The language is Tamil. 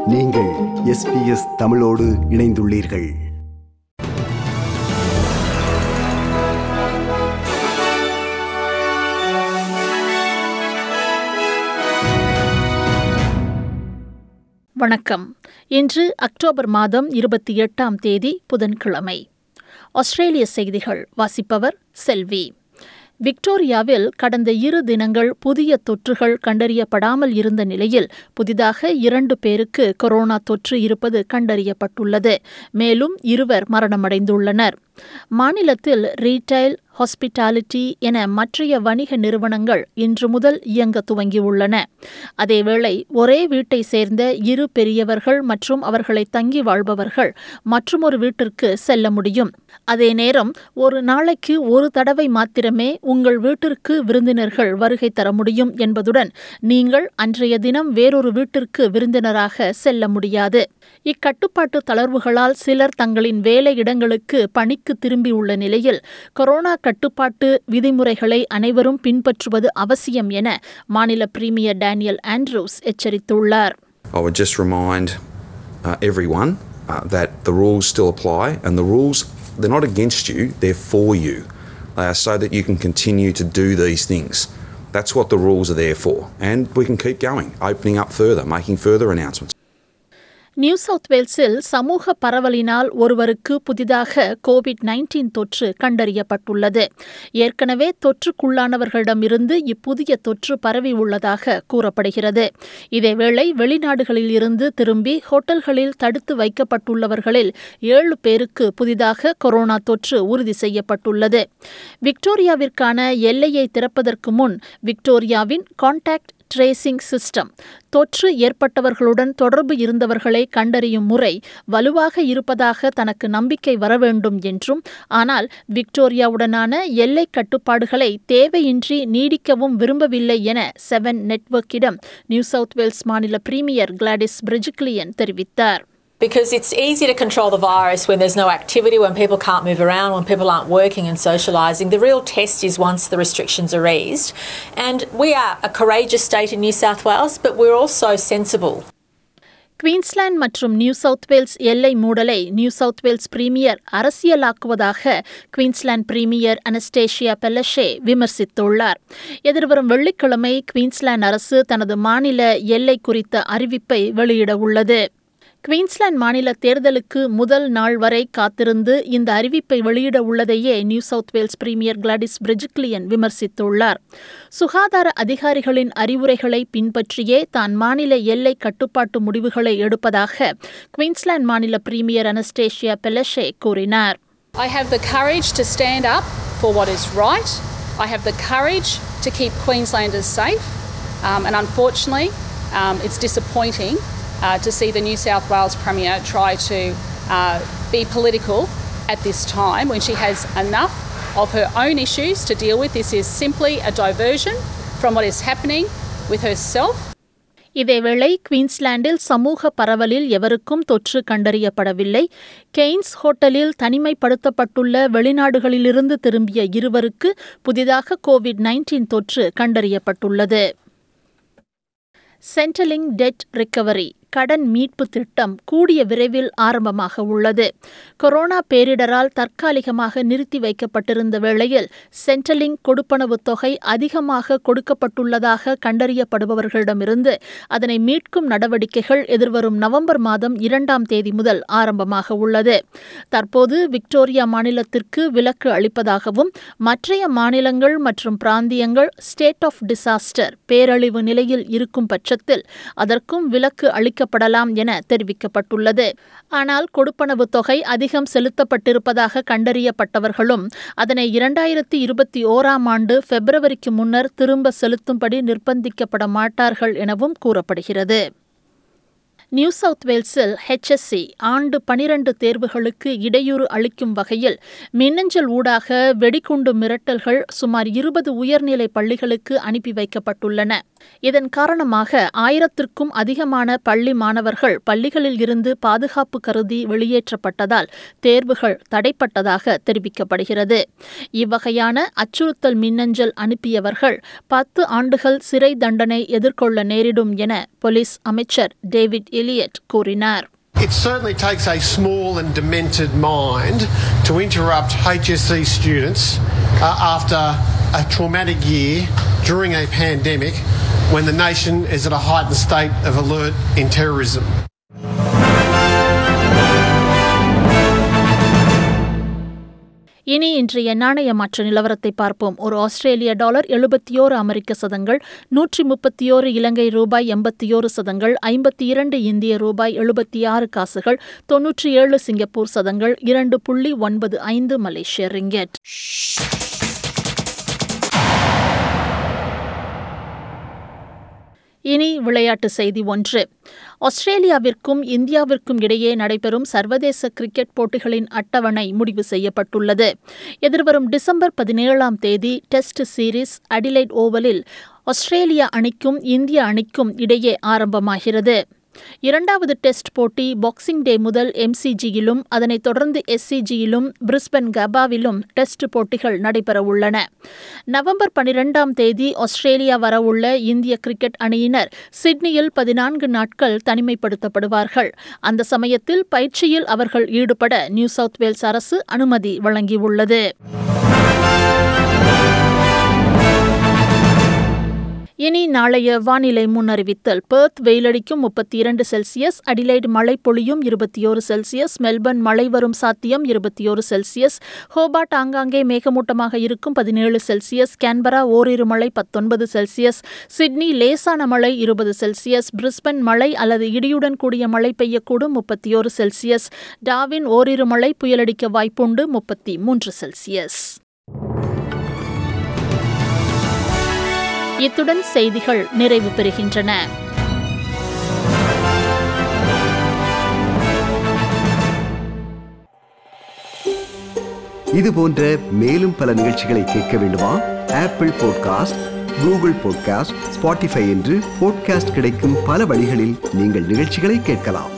நீங்கள் எஸ்பிஎஸ் தமிழோடு இணைந்துள்ளீர்கள் வணக்கம் இன்று அக்டோபர் மாதம் இருபத்தி எட்டாம் தேதி புதன்கிழமை ஆஸ்திரேலிய செய்திகள் வாசிப்பவர் செல்வி விக்டோரியாவில் கடந்த இரு தினங்கள் புதிய தொற்றுகள் கண்டறியப்படாமல் இருந்த நிலையில் புதிதாக இரண்டு பேருக்கு கொரோனா தொற்று இருப்பது கண்டறியப்பட்டுள்ளது மேலும் இருவர் மரணமடைந்துள்ளனர் மாநிலத்தில் ரீட்டைல் ஹாஸ்பிட்டாலிட்டி என மற்றைய வணிக நிறுவனங்கள் இன்று முதல் இயங்க துவங்கியுள்ளன அதேவேளை ஒரே வீட்டை சேர்ந்த இரு பெரியவர்கள் மற்றும் அவர்களை தங்கி வாழ்பவர்கள் மற்றுமொரு வீட்டிற்கு செல்ல முடியும் அதே நேரம் ஒரு நாளைக்கு ஒரு தடவை மாத்திரமே உங்கள் வீட்டிற்கு விருந்தினர்கள் வருகை தர முடியும் என்பதுடன் நீங்கள் அன்றைய தினம் வேறொரு வீட்டிற்கு விருந்தினராக செல்ல முடியாது இக்கட்டுப்பாட்டு தளர்வுகளால் சிலர் தங்களின் வேலை இடங்களுக்கு பணிக்கு திரும்பியுள்ள நிலையில் கொரோனா கட்டுப்பாட்டு விதிமுறைகளை அனைவரும் பின்பற்றுவது அவசியம் என மாநில பிரீமியர் டேனியல் ஆண்ட்ரூஸ் எச்சரித்துள்ளார் I would just remind uh, everyone uh, that the rules still apply, and the rules, they're not against you, they're for you, uh, so that you can continue to do these things. That's what the rules are there for. And we can keep going, opening up further, making further announcements. New South வேல்ஸில் சமூக பரவலினால் ஒருவருக்கு புதிதாக கோவிட் நைன்டீன் தொற்று கண்டறியப்பட்டுள்ளது ஏற்கனவே தொற்றுக்குள்ளானவர்களிடமிருந்து இப்புதிய தொற்று பரவி உள்ளதாக கூறப்படுகிறது இதேவேளை வெளிநாடுகளில் இருந்து திரும்பி ஹோட்டல்களில் தடுத்து வைக்கப்பட்டுள்ளவர்களில் ஏழு பேருக்கு புதிதாக கொரோனா தொற்று உறுதி செய்யப்பட்டுள்ளது விக்டோரியாவிற்கான எல்லையை திறப்பதற்கு முன் விக்டோரியாவின் கான்டாக்ட் ட்ரேசிங் சிஸ்டம் தொற்று ஏற்பட்டவர்களுடன் தொடர்பு இருந்தவர்களை கண்டறியும் முறை வலுவாக இருப்பதாக தனக்கு நம்பிக்கை வர வேண்டும் என்றும் ஆனால் விக்டோரியாவுடனான எல்லை கட்டுப்பாடுகளை தேவையின்றி நீடிக்கவும் விரும்பவில்லை என செவன் நெட்வொர்க்கிடம் நியூ சவுத் வேல்ஸ் மாநில பிரீமியர் கிளாடிஸ் பிரிஜிக்லியன் தெரிவித்தார் Because it's easy to control the virus when there's no activity, when people can't move around, when people aren't working and socialising. The real test is once the restrictions are eased. And we are a courageous state in New South Wales, but we're also sensible. Queensland மற்றும் நியூ சவுத் வேல்ஸ் எல்லை மூடலை நியூ சவுத் வேல்ஸ் பிரீமியர் அரசியலாக்குவதாக குவீன்ஸ்லாந்து பிரீமியர் அனஸ்டேஷியா பெல்லஷே விமர்சித்துள்ளார் எதிர்வரும் வெள்ளிக்கிழமை குவீன்ஸ்லாந்து அரசு தனது மாநில எல்லை குறித்த அறிவிப்பை வெளியிட உள்ளது குவீன்ஸ்லாந்து மாநில தேர்தலுக்கு முதல் நாள் வரை காத்திருந்து இந்த அறிவிப்பை வெளியிட உள்ளதையே New South Wales premier Gladys Berejiklian விமர்சித்துள்ளார் சுகாதார அதிகாரிகளின் அறிவுரைகளை பின்பற்றியே தான் மாநில எல்லை கட்டுப்பாட்டு முடிவுகளை எடுப்பதாக குவீன்ஸ்லாந்து மாநில பிரீமியர் அனஸ்டேஷியா பெலஷே கூறினார் I have the courage to stand up for what is right. I have the courage to keep Queenslanders safe. Um, and unfortunately, um, it's disappointing uh, to see the New South Wales Premier try to uh, be political at this time when she has enough of her own issues to deal with. This is simply a diversion from what is happening with herself இதேவேளை குவீன்ஸ்லாண்டில் சமூக பரவலில் எவருக்கும் தொற்று கண்டறியப்படவில்லை கெய்ன்ஸ் ஹோட்டலில் தனிமைப்படுத்தப்பட்டுள்ள வெளிநாடுகளிலிருந்து திரும்பிய இருவருக்கு புதிதாக கோவிட் நைன்டீன் தொற்று கண்டறியப்பட்டுள்ளது சென்ட்ரலிங் டெட் ரிக்கவரி கடன் மீட்பு திட்டம் கூடிய விரைவில் ஆரம்பமாக உள்ளது கொரோனா பேரிடரால் தற்காலிகமாக நிறுத்தி வைக்கப்பட்டிருந்த வேளையில் சென்ட்ரலிங் கொடுப்பனவு தொகை அதிகமாக கொடுக்கப்பட்டுள்ளதாக கண்டறியப்படுபவர்களிடமிருந்து அதனை மீட்கும் நடவடிக்கைகள் எதிர்வரும் நவம்பர் மாதம் இரண்டாம் தேதி முதல் ஆரம்பமாக உள்ளது தற்போது விக்டோரியா மாநிலத்திற்கு விலக்கு அளிப்பதாகவும் மற்றைய மாநிலங்கள் மற்றும் பிராந்தியங்கள் ஸ்டேட் ஆஃப் டிசாஸ்டர் பேரழிவு நிலையில் இருக்கும் பட்சத்தில் அதற்கும் விலக்கு அளிக்க அளிக்கப்படலாம் என தெரிவிக்கப்பட்டுள்ளது ஆனால் கொடுப்பனவு தொகை அதிகம் செலுத்தப்பட்டிருப்பதாக கண்டறியப்பட்டவர்களும் அதனை இரண்டாயிரத்தி இருபத்தி ஓராம் ஆண்டு பிப்ரவரிக்கு முன்னர் திரும்ப செலுத்தும்படி நிர்பந்திக்கப்பட மாட்டார்கள் எனவும் கூறப்படுகிறது நியூ சவுத் வேல்ஸில் ஹெச்எஸ்சி ஆண்டு பனிரண்டு தேர்வுகளுக்கு இடையூறு அளிக்கும் வகையில் மின்னஞ்சல் ஊடாக வெடிகுண்டு மிரட்டல்கள் சுமார் இருபது உயர்நிலை பள்ளிகளுக்கு அனுப்பி வைக்கப்பட்டுள்ளன இதன் காரணமாக ஆயிரத்திற்கும் அதிகமான பள்ளி மாணவர்கள் பள்ளிகளில் இருந்து பாதுகாப்பு கருதி வெளியேற்றப்பட்டதால் தேர்வுகள் தடைப்பட்டதாக தெரிவிக்கப்படுகிறது இவ்வகையான அச்சுறுத்தல் மின்னஞ்சல் அனுப்பியவர்கள் பத்து ஆண்டுகள் சிறை தண்டனை எதிர்கொள்ள நேரிடும் என போலீஸ் அமைச்சர் டேவிட் எலியட் கூறினார் It certainly takes a small and demented mind to interrupt HSC students uh, after a traumatic year during a pandemic when the nation is at a heightened state of alert in terrorism. இனி இன்றைய நாணய மாற்ற நிலவரத்தை பார்ப்போம் ஒரு ஆஸ்திரேலிய டாலர் எழுபத்தியோரு அமெரிக்க சதங்கள் நூற்றி முப்பத்தியோரு இலங்கை ரூபாய் எண்பத்தியோரு சதங்கள் ஐம்பத்தி இரண்டு இந்திய ரூபாய் எழுபத்தி ஆறு காசுகள் தொன்னூற்றி ஏழு சிங்கப்பூர் சதங்கள் இரண்டு புள்ளி ஒன்பது ஐந்து மலேசிய ரிங்கெட் இனி விளையாட்டு செய்தி ஒன்று ஆஸ்திரேலியாவிற்கும் இந்தியாவிற்கும் இடையே நடைபெறும் சர்வதேச கிரிக்கெட் போட்டிகளின் அட்டவணை முடிவு செய்யப்பட்டுள்ளது எதிர்வரும் டிசம்பர் பதினேழாம் தேதி டெஸ்ட் சீரிஸ் அடிலைட் ஓவலில் ஆஸ்திரேலியா அணிக்கும் இந்திய அணிக்கும் இடையே ஆரம்பமாகிறது இரண்டாவது டெஸ்ட் போட்டி பாக்ஸிங் டே முதல் எம்சிஜியிலும் அதனைத் தொடர்ந்து எஸ்சிஜியிலும் பிரிஸ்பன் கபாவிலும் டெஸ்ட் போட்டிகள் நடைபெறவுள்ளன நவம்பர் பனிரெண்டாம் தேதி ஆஸ்திரேலியா வரவுள்ள இந்திய கிரிக்கெட் அணியினர் சிட்னியில் பதினான்கு நாட்கள் தனிமைப்படுத்தப்படுவார்கள் அந்த சமயத்தில் பயிற்சியில் அவர்கள் ஈடுபட நியூ சவுத் வேல்ஸ் அரசு அனுமதி வழங்கியுள்ளது இனி நாளைய வானிலை முன்னறிவித்தல் பெர்த் வெயிலடிக்கும் முப்பத்தி இரண்டு செல்சியஸ் அடிலைட் மழை பொழியும் இருபத்தி ஓரு செல்சியஸ் மெல்பர்ன் மழை வரும் சாத்தியம் இருபத்தி ஓரு செல்சியஸ் ஹோபார்ட் ஆங்காங்கே மேகமூட்டமாக இருக்கும் பதினேழு செல்சியஸ் கேன்பரா ஓரிரு மழை பத்தொன்பது செல்சியஸ் சிட்னி லேசான மழை இருபது செல்சியஸ் பிரிஸ்பன் மழை அல்லது இடியுடன் கூடிய மழை பெய்யக்கூடும் முப்பத்தி ஓரு செல்சியஸ் டாவின் ஓரிரு மழை புயலடிக்க வாய்ப்புண்டு முப்பத்தி மூன்று செல்சியஸ் இத்துடன் செய்திகள் நிறைவு பெறுகின்றன இது போன்ற மேலும் பல நிகழ்ச்சிகளை கேட்க வேண்டுமா Apple podcast Google podcast Spotify என்று பாட்காஸ்ட் கிடைக்கும் பல வழிகளில் நீங்கள் நிகழ்ச்சிகளை கேட்கலாம்